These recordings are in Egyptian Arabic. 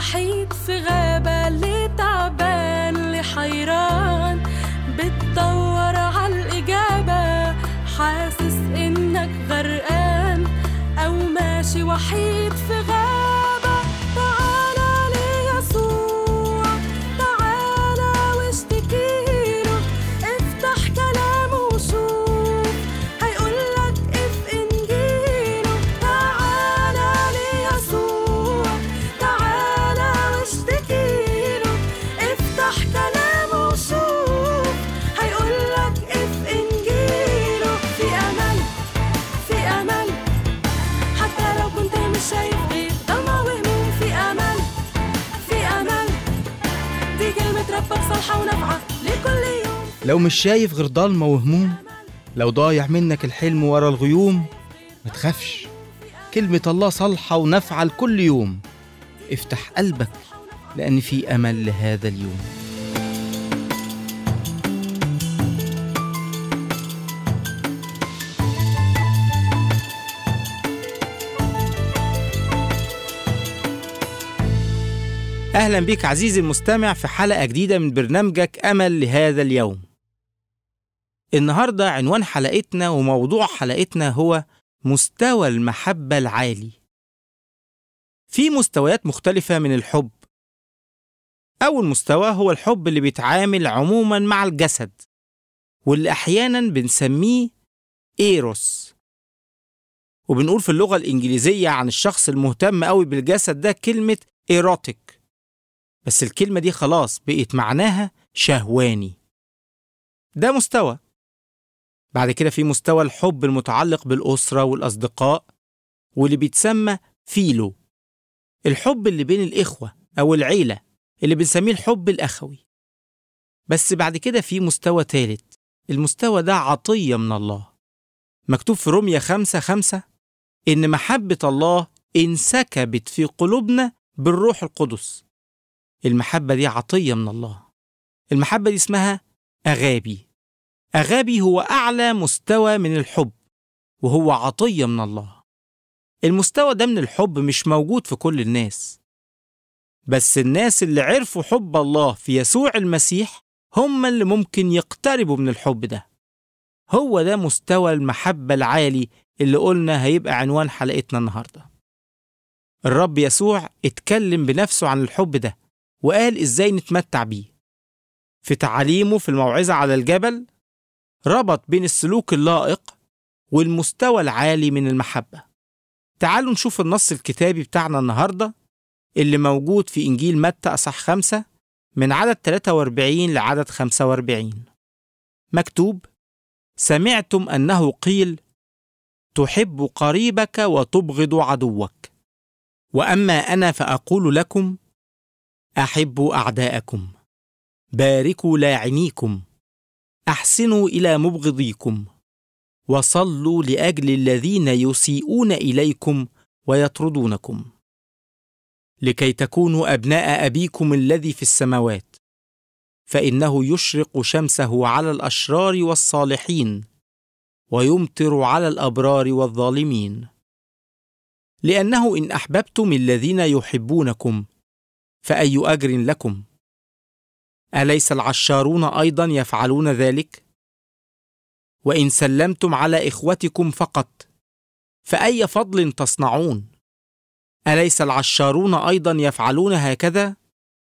وحيد في غابة اللي تعبان اللي حيران بتدور عالإجابة حاسس إنك غرقان أو ماشي وحيد في غابة تعالى ليسوع تعالى واشتكيله افتح كلامه وشوف هيقولك اف انجيله تعالى ليسوع تعالى واشتكيله افتح كلامه وشوف هيقولك اف انجيله في امل في امل حتى لو كنت مش شايف غير ضلمة وهموم في امل في امل دي كلمة ربك صالحة ونافعة لكل يوم لو مش شايف غير ضلمة وهموم لو ضايع منك الحلم ورا الغيوم ما تخافش كلمة الله صالحة ونافعة لكل يوم افتح قلبك لأن في أمل لهذا اليوم أهلا بك عزيزي المستمع في حلقة جديدة من برنامجك أمل لهذا اليوم. النهاردة عنوان حلقتنا وموضوع حلقتنا هو مستوى المحبة العالي. في مستويات مختلفة من الحب. أول مستوى هو الحب اللي بيتعامل عموما مع الجسد واللي أحيانا بنسميه إيروس. وبنقول في اللغة الإنجليزية عن الشخص المهتم قوي بالجسد ده كلمة إيروتيك. بس الكلمة دي خلاص بقت معناها شهواني ده مستوى بعد كده في مستوى الحب المتعلق بالأسرة والأصدقاء واللي بيتسمى فيلو الحب اللي بين الإخوة أو العيلة اللي بنسميه الحب الأخوي بس بعد كده في مستوى تالت المستوى ده عطية من الله مكتوب في رومية خمسة خمسة إن محبة الله انسكبت في قلوبنا بالروح القدس المحبة دي عطية من الله المحبة دي اسمها أغابي أغابي هو أعلى مستوى من الحب وهو عطية من الله المستوى ده من الحب مش موجود في كل الناس بس الناس اللي عرفوا حب الله في يسوع المسيح هم اللي ممكن يقتربوا من الحب ده هو ده مستوى المحبة العالي اللي قلنا هيبقى عنوان حلقتنا النهاردة الرب يسوع اتكلم بنفسه عن الحب ده وقال ازاي نتمتع بيه في تعاليمه في الموعظة على الجبل ربط بين السلوك اللائق والمستوى العالي من المحبة تعالوا نشوف النص الكتابي بتاعنا النهاردة اللي موجود في إنجيل متى أصح خمسة من عدد 43 لعدد 45 مكتوب سمعتم أنه قيل تحب قريبك وتبغض عدوك وأما أنا فأقول لكم احبوا اعداءكم باركوا لاعنيكم احسنوا الى مبغضيكم وصلوا لاجل الذين يسيئون اليكم ويطردونكم لكي تكونوا ابناء ابيكم الذي في السماوات فانه يشرق شمسه على الاشرار والصالحين ويمطر على الابرار والظالمين لانه ان احببتم الذين يحبونكم فأي أجر لكم؟ أليس العشارون أيضا يفعلون ذلك؟ وإن سلمتم على إخوتكم فقط فأي فضل تصنعون؟ أليس العشارون أيضا يفعلون هكذا؟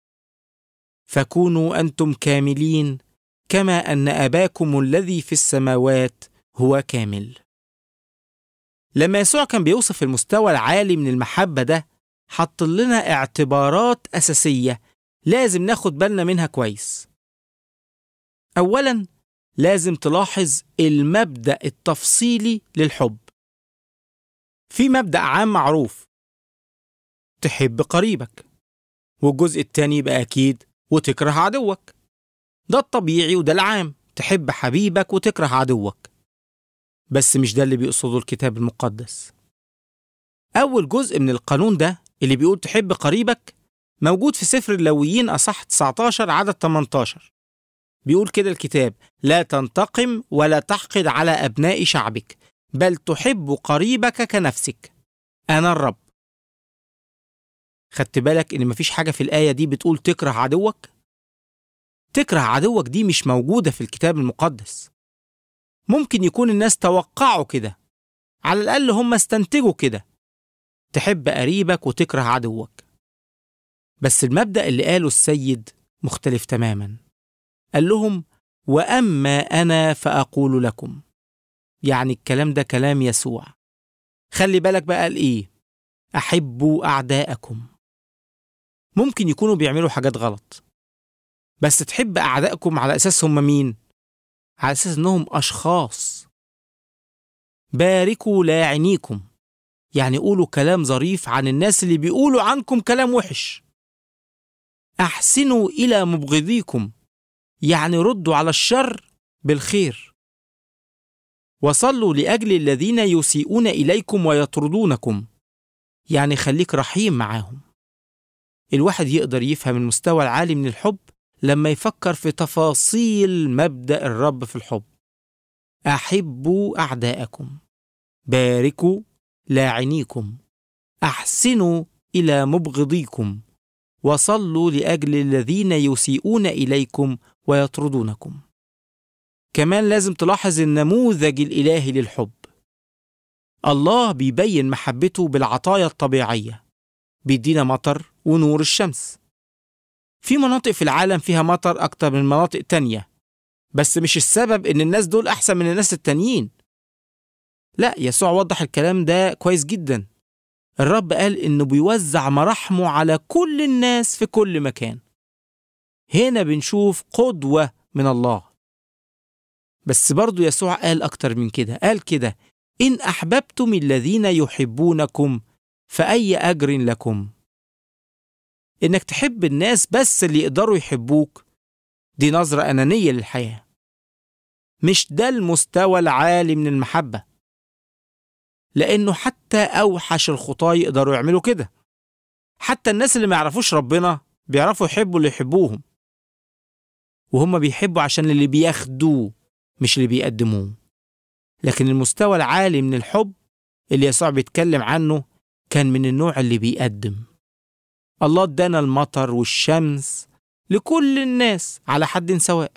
فكونوا أنتم كاملين كما أن أباكم الذي في السماوات هو كامل. لما يسوع كان بيوصف المستوى العالي من المحبة ده حط لنا اعتبارات أساسية لازم ناخد بالنا منها كويس. أولاً لازم تلاحظ المبدأ التفصيلي للحب. في مبدأ عام معروف تحب قريبك والجزء التاني يبقى أكيد وتكره عدوك ده الطبيعي وده العام تحب حبيبك وتكره عدوك بس مش ده اللي بيقصده الكتاب المقدس أول جزء من القانون ده اللي بيقول تحب قريبك موجود في سفر اللويين أصح 19 عدد 18 بيقول كده الكتاب لا تنتقم ولا تحقد على أبناء شعبك بل تحب قريبك كنفسك أنا الرب خدت بالك إن مفيش حاجة في الآية دي بتقول تكره عدوك؟ تكره عدوك دي مش موجودة في الكتاب المقدس ممكن يكون الناس توقعوا كده على الأقل هم استنتجوا كده تحب قريبك وتكره عدوك بس المبدأ اللي قاله السيد مختلف تماما قال لهم وأما أنا فأقول لكم يعني الكلام ده كلام يسوع خلي بالك بقى قال إيه أحبوا أعداءكم ممكن يكونوا بيعملوا حاجات غلط بس تحب أعدائكم على أساس هم مين؟ على أساس إنهم أشخاص باركوا لاعنيكم يعني قولوا كلام ظريف عن الناس اللي بيقولوا عنكم كلام وحش أحسنوا إلى مبغضيكم يعني ردوا على الشر بالخير وصلوا لأجل الذين يسيئون إليكم ويطردونكم يعني خليك رحيم معاهم الواحد يقدر يفهم المستوى العالي من الحب لما يفكر في تفاصيل مبدأ الرب في الحب أحبوا أعداءكم باركوا لاعنيكم أحسنوا إلى مبغضيكم وصلوا لأجل الذين يسيئون إليكم ويطردونكم كمان لازم تلاحظ النموذج الإلهي للحب الله بيبين محبته بالعطايا الطبيعية بيدينا مطر ونور الشمس في مناطق في العالم فيها مطر أكتر من مناطق تانية بس مش السبب إن الناس دول أحسن من الناس التانيين لا يسوع وضح الكلام ده كويس جدا الرب قال إنه بيوزع مراحمه على كل الناس في كل مكان هنا بنشوف قدوة من الله بس برضو يسوع قال أكتر من كده قال كده إن أحببتم الذين يحبونكم فأي أجر لكم إنك تحب الناس بس اللي يقدروا يحبوك دي نظرة أنانية للحياة مش ده المستوى العالي من المحبة لأنه حتى أوحش الخطاة يقدروا يعملوا كده حتى الناس اللي ما يعرفوش ربنا بيعرفوا يحبوا اللي يحبوهم وهم بيحبوا عشان اللي بياخدوه مش اللي بيقدموه لكن المستوى العالي من الحب اللي يسوع بيتكلم عنه كان من النوع اللي بيقدم الله ادانا المطر والشمس لكل الناس على حد سواء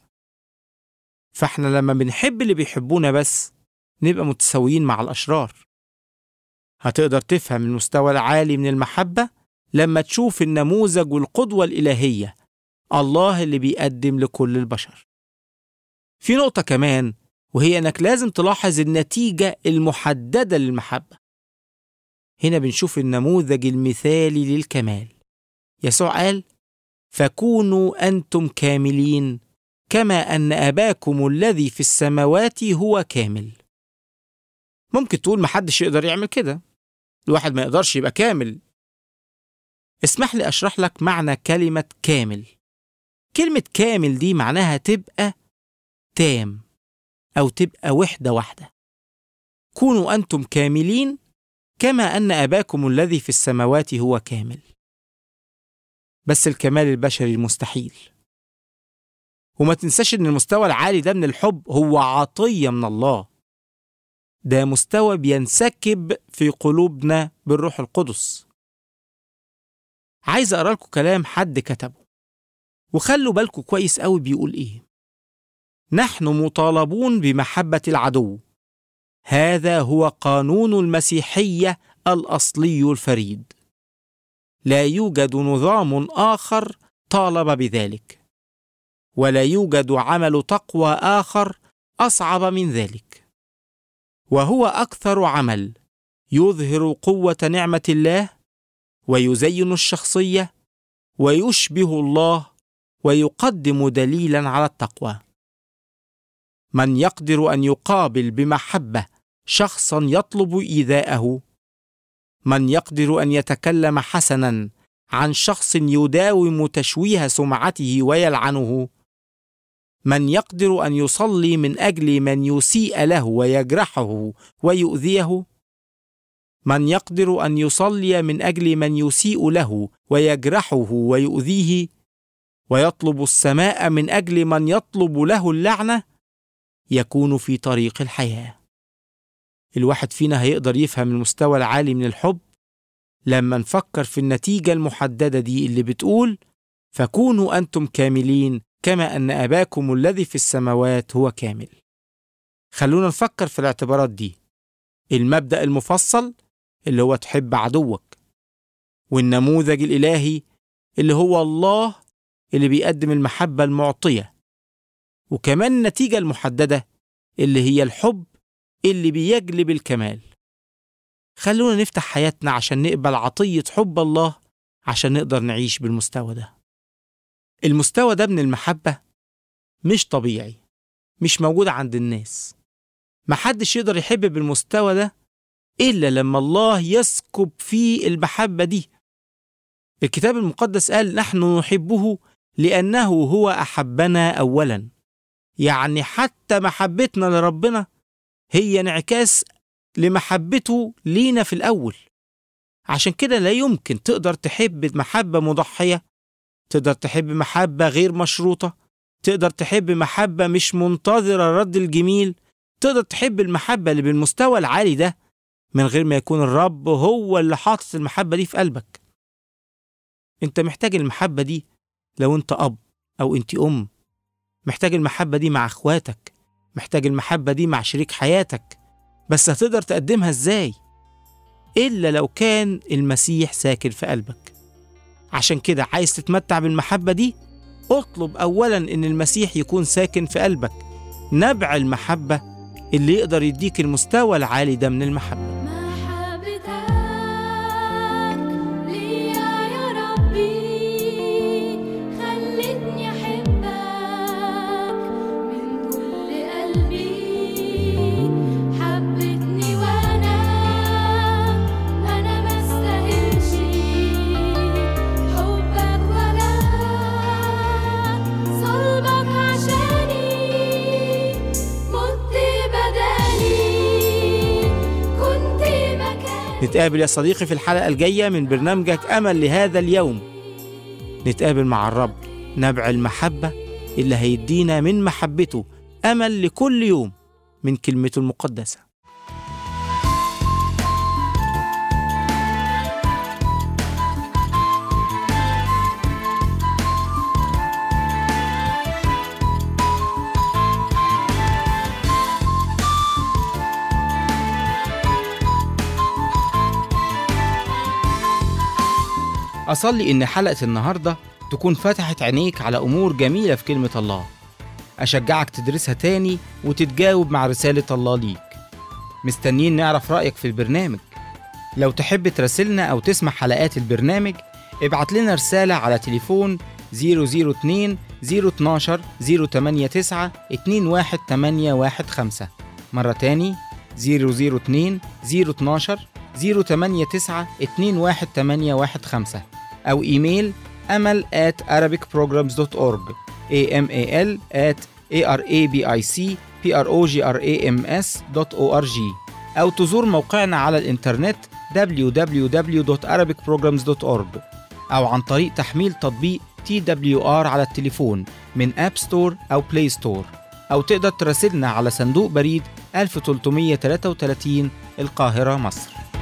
فاحنا لما بنحب اللي بيحبونا بس نبقى متساويين مع الأشرار هتقدر تفهم المستوى العالي من المحبة لما تشوف النموذج والقدوة الإلهية الله اللي بيقدم لكل البشر في نقطة كمان وهي انك لازم تلاحظ النتيجة المحددة للمحبة. هنا بنشوف النموذج المثالي للكمال. يسوع قال: فكونوا انتم كاملين كما ان اباكم الذي في السماوات هو كامل. ممكن تقول محدش يقدر يعمل كده. الواحد ما يقدرش يبقى كامل. اسمح لي اشرح لك معنى كلمة كامل. كلمة كامل دي معناها تبقى تام أو تبقى وحدة واحدة. كونوا أنتم كاملين كما أن أباكم الذي في السماوات هو كامل. بس الكمال البشري المستحيل. وما تنساش إن المستوى العالي ده من الحب هو عطية من الله. ده مستوى بينسكب في قلوبنا بالروح القدس. عايز أقرأ لكم كلام حد كتبه. وخلوا بالكم كويس قوي بيقول إيه. نحن مطالبون بمحبة العدو. هذا هو قانون المسيحية الأصلي الفريد. لا يوجد نظام آخر طالب بذلك. ولا يوجد عمل تقوى آخر أصعب من ذلك. وهو أكثر عمل يظهر قوة نعمة الله ويزين الشخصية ويشبه الله ويقدم دليلا على التقوى. من يقدر ان يقابل بمحبه شخصا يطلب ايذاءه من يقدر ان يتكلم حسنا عن شخص يداوم تشويه سمعته ويلعنه من يقدر ان يصلي من اجل من يسيء له ويجرحه ويؤذيه من يقدر ان يصلي من اجل من يسيء له ويجرحه ويؤذيه ويطلب السماء من اجل من يطلب له اللعنه يكون في طريق الحياه الواحد فينا هيقدر يفهم المستوى العالي من الحب لما نفكر في النتيجة المحددة دي اللي بتقول فكونوا أنتم كاملين كما أن أباكم الذي في السماوات هو كامل خلونا نفكر في الاعتبارات دي المبدأ المفصل اللي هو تحب عدوك والنموذج الإلهي اللي هو الله اللي بيقدم المحبة المعطية وكمان النتيجة المحددة اللي هي الحب اللي بيجلب الكمال خلونا نفتح حياتنا عشان نقبل عطية حب الله عشان نقدر نعيش بالمستوى ده المستوى ده من المحبة مش طبيعي مش موجود عند الناس محدش يقدر يحب بالمستوى ده إلا لما الله يسكب فيه المحبة دي الكتاب المقدس قال نحن نحبه لأنه هو أحبنا أولا يعني حتى محبتنا لربنا هي انعكاس لمحبته لينا في الأول عشان كده لا يمكن تقدر تحب محبة مضحية تقدر تحب محبة غير مشروطة تقدر تحب محبة مش منتظرة رد الجميل تقدر تحب المحبة اللي بالمستوى العالي ده من غير ما يكون الرب هو اللي حاطط المحبة دي في قلبك انت محتاج المحبة دي لو انت أب أو انت أم محتاج المحبة دي مع اخواتك محتاج المحبة دي مع شريك حياتك بس هتقدر تقدمها ازاي إلا لو كان المسيح ساكن في قلبك عشان كده عايز تتمتع بالمحبة دي اطلب أولا إن المسيح يكون ساكن في قلبك نبع المحبة اللي يقدر يديك المستوى العالي ده من المحبة محبتك ليا يا ربي خلتني أحبك من كل قلبي حبتني وأنا أنا ما استاهلش حبك ولا صلبك عشاني مت بدالي كنت مكاني نتقابل يا صديقي في الحلقة الجاية من برنامجك أمل لهذا اليوم نتقابل مع الرب نبع المحبة اللي هيدينا من محبته أمل لكل يوم من كلمته المقدسة أصلي إن حلقة النهاردة تكون فتحت عينيك على أمور جميلة في كلمة الله أشجعك تدرسها تاني وتتجاوب مع رسالة الله ليك مستنيين نعرف رأيك في البرنامج لو تحب تراسلنا أو تسمع حلقات البرنامج ابعت لنا رسالة على تليفون 002 012 089 21815 مرة تاني 002 012 089 21815 أو إيميل أمل at arabicprograms.org amal at arabicprograms.org أو تزور موقعنا على الإنترنت www.arabicprograms.org أو عن طريق تحميل تطبيق TWR على التليفون من أب ستور أو بلاي ستور أو تقدر تراسلنا على صندوق بريد 1333 القاهرة مصر